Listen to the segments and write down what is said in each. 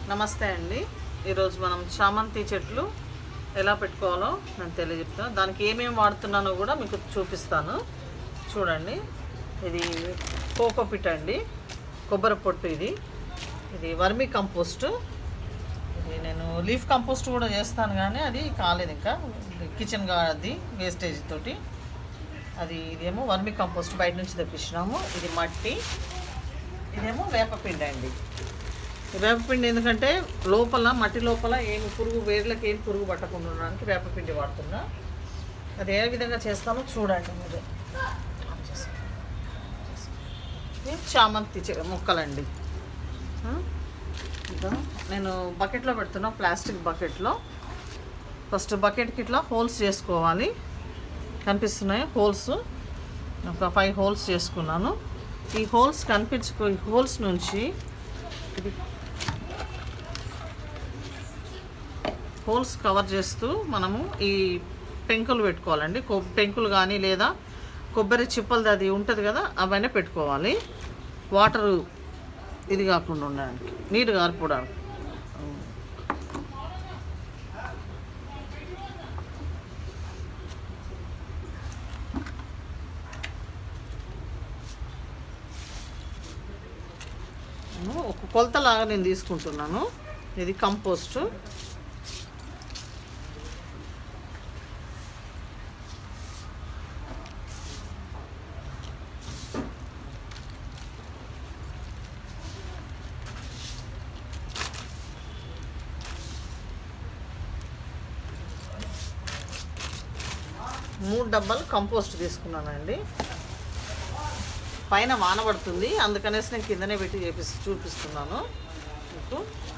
నమస్తే అండి ఈరోజు మనం చామంతి చెట్లు ఎలా పెట్టుకోవాలో నేను తెలియజెప్తాను దానికి ఏమేమి వాడుతున్నానో కూడా మీకు చూపిస్తాను చూడండి ఇది కోకోపిట్ అండి కొబ్బరి పొట్టు ఇది ఇది వర్మి కంపోస్ట్ ఇది నేను లీఫ్ కంపోస్ట్ కూడా చేస్తాను కానీ అది కాలేదు ఇంకా కిచెన్ అది వేస్టేజ్ తోటి అది ఇదేమో వర్మి కంపోస్ట్ బయట నుంచి తెప్పించినాము ఇది మట్టి ఇదేమో వేపపిండి అండి ఈ వేపపిండి ఎందుకంటే లోపల మట్టి లోపల ఏమి పురుగు వేర్లకు ఏం పురుగు పట్టకుండా ఉండడానికి వేపపిండి వాడుతున్నా అది ఏ విధంగా చేస్తామో చూడండి మీరు ఇది చామంతి చె- మొక్కలండి ఆ? ఇదో నేను బకెట్లో పెడుతున్నా ప్లాస్టిక్ బకెట్లో ఫస్ట్ బకెట్కి ఇట్లా హోల్స్ చేసుకోవాలి కనిపిస్తున్నాయి హోల్స్ ఒక ఫైవ్ హోల్స్ చేసుకున్నాను ఈ హోల్స్ కనిపించుకో ఈ హోల్స్ నుంచి ఇది హోల్స్ కవర్ చేస్తూ మనము ఈ పెంకులు పెట్టుకోవాలండి కొ- పెంకులు కానీ లేదా కొబ్బరి చిప్పలది అది ఉంటుంది కదా అవన్నీ పెట్టుకోవాలి వాటరు ఇది కాకుండా ఉండడానికి నీరు గారిపోవడానికి నేను ఒక కొలతలాగా నేను తీసుకుంటున్నాను ఇది కంపోస్ట్ మూడు డబ్బాలు కంపోస్ట్ తీసుకున్నానండి పైన వాన పడుతుంది అందుకనేసి నేను కిందనే పెట్టి చేపి చూపిస్తున్నాను మీకు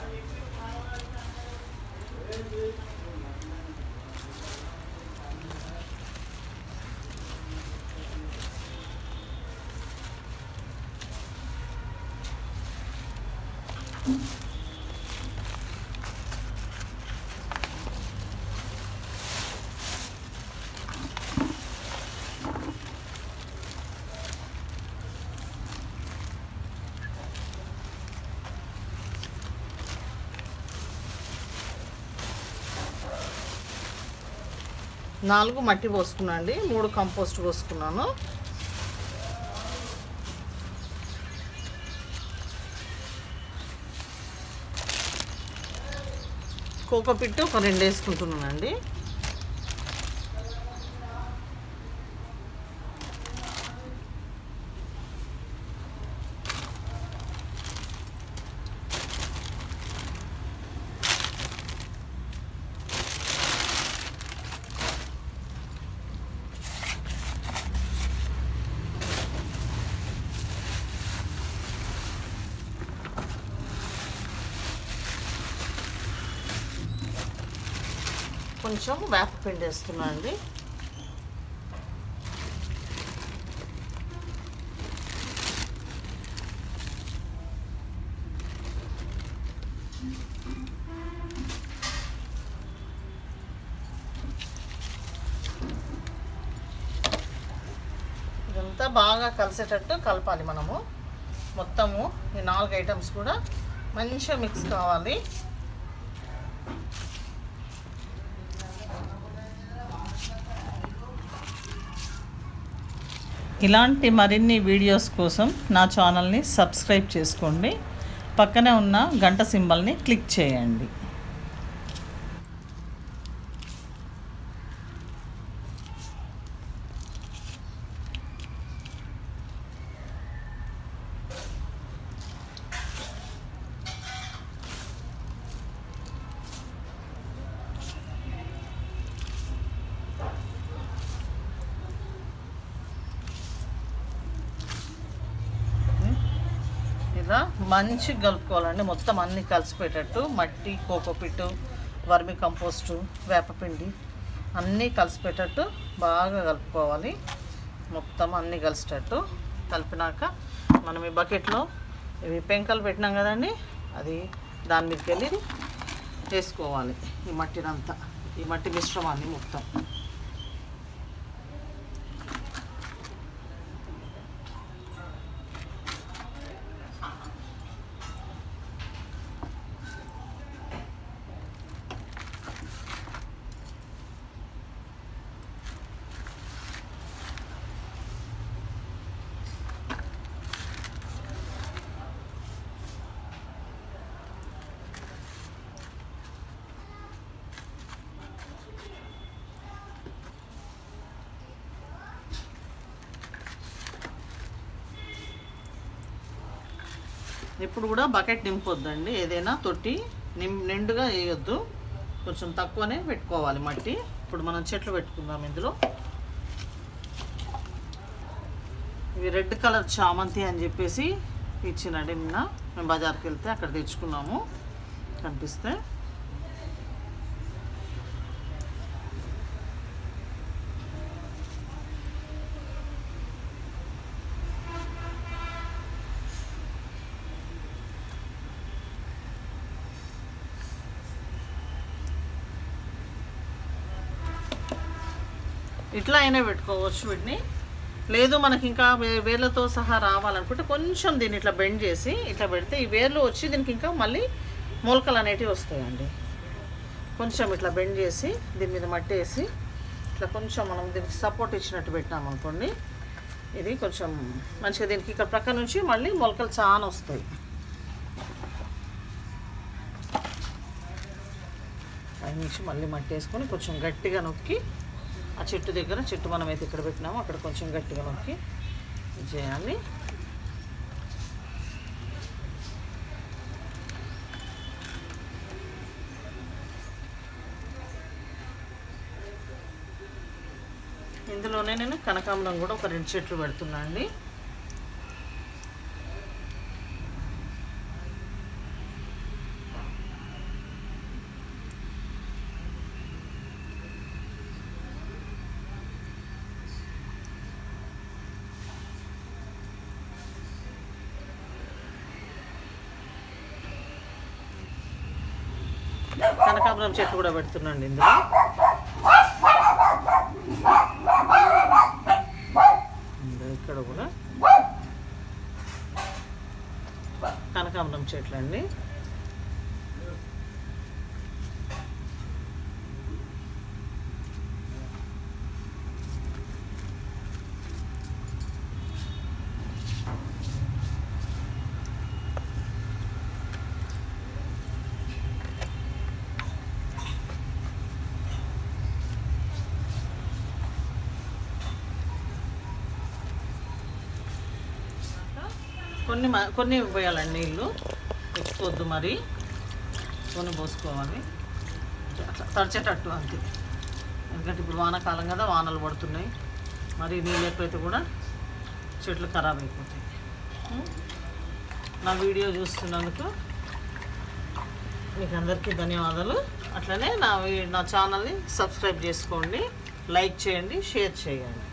నాలుగు మట్టి పోసుకున్నాను అండి మూడు కంపోస్ట్ పోసుకున్నాను కోకోపిట్ ఒక రెండు వేసుకుంటున్నానండి కొంచెం వేప పిండి వేస్తున్నాను అండి ఇదంతా బాగా కలిసేటట్టు కలపాలి మనము మొత్తము ఈ నాలుగు ఐటమ్స్ కూడా మంచిగా మిక్స్ కావాలి ఇలాంటి మరిన్ని వీడియోస్ కోసం నా ఛానల్ని సబ్స్క్రైబ్ చేసుకోండి పక్కనే ఉన్న గంట సింబల్ని క్లిక్ చేయండి ఇలా మంచి కలుపుకోవాలండి మొత్తం అన్ని కలిసిపోయేటట్టు మట్టి కోకోపిట్టు వర్మి కంపోస్టు వేపపిండి అన్నీ కలిసిపోయేటట్టు బాగా కలుపుకోవాలి మొత్తం అన్నీ కలిసేటట్టు కలిపినాక మనం ఈ బకెట్లో ఇవి పెంకలు పెట్టినాం కదండి అది దాని మీదకి వెళ్ళి వేసుకోవాలి ఈ మట్టినంతా ఈ మట్టి మిశ్రమాన్ని మొత్తం ఇప్పుడు కూడా బకెట్ నింపొద్దండి ఏదైనా తొట్టి నిం నిండుగా వేయొద్దు కొంచెం తక్కువనే పెట్టుకోవాలి మట్టి ఇప్పుడు మనం చెట్లు పెట్టుకుందాం ఇందులో ఇవి రెడ్ కలర్ చామంతి అని చెప్పేసి ఇచ్చినండి నిన్న మేము బజార్కి వెళ్తే అక్కడ తెచ్చుకున్నాము కనిపిస్తే ఇట్లా అయినా పెట్టుకోవచ్చు వీటిని లేదు మనకి ఇంకా వే- వేర్లతో సహా రావాలనుకుంటే కొంచెం దీన్ని ఇట్లా బెండ్ చేసి ఇట్లా పెడితే ఈ వేర్లు వచ్చి దీనికి ఇంకా మళ్ళీ మొలకలు అనేటివి వస్తాయండి కొంచెం ఇట్లా బెండ్ చేసి దీని మీద మట్టి వేసి ఇట్లా కొంచెం మనం దీనికి సపోర్ట్ ఇచ్చినట్టు పెట్టినాం అనుకోండి ఇది కొంచెం మంచిగా దీనికి ఇక్కడ ప్రక్క నుంచి మళ్ళీ మొలకలు చాలా వస్తాయి పైనుంచి మళ్ళీ మట్టి వేసుకొని కొంచెం గట్టిగా నొక్కి ఆ చెట్టు దగ్గర చెట్టు మనం అయితే ఇక్కడ పెట్టినామో అక్కడ కొంచెం గట్టిగా నొక్కి ఇది చేయాలి ఇందులోనే నేను కనకాంబరం కూడా ఒక రెండు చెట్లు పెడుతున్నా అండి కనకాంబరం చెట్లు కూడా పెడుతున్నాండి ఇందులో ఇందులో ఇక్కడ కూడా కనకాంబరం చెట్లు అండి కొన్ని మ- కొన్ని పోయాలండి నీళ్ళు ఎక్కువద్దు మరి కొన్ని పోసుకోవాలి అట్లా తడిచేటట్టు అంతే ఎందుకంటే ఇప్పుడు వానాకాలం కదా వానలు పడుతున్నాయి మరి నీళ్ళు ఎక్కువైతే కూడా చెట్లు ఖరాబ్ అయిపోతాయి ఉం? నా వీడియో చూస్తున్నందుకు మీకు అందరికీ ధన్యవాదాలు అట్లనే నా వీ- నా ఛానల్ని సబ్స్క్రైబ్ చేసుకోండి లైక్ చేయండి షేర్ చేయండి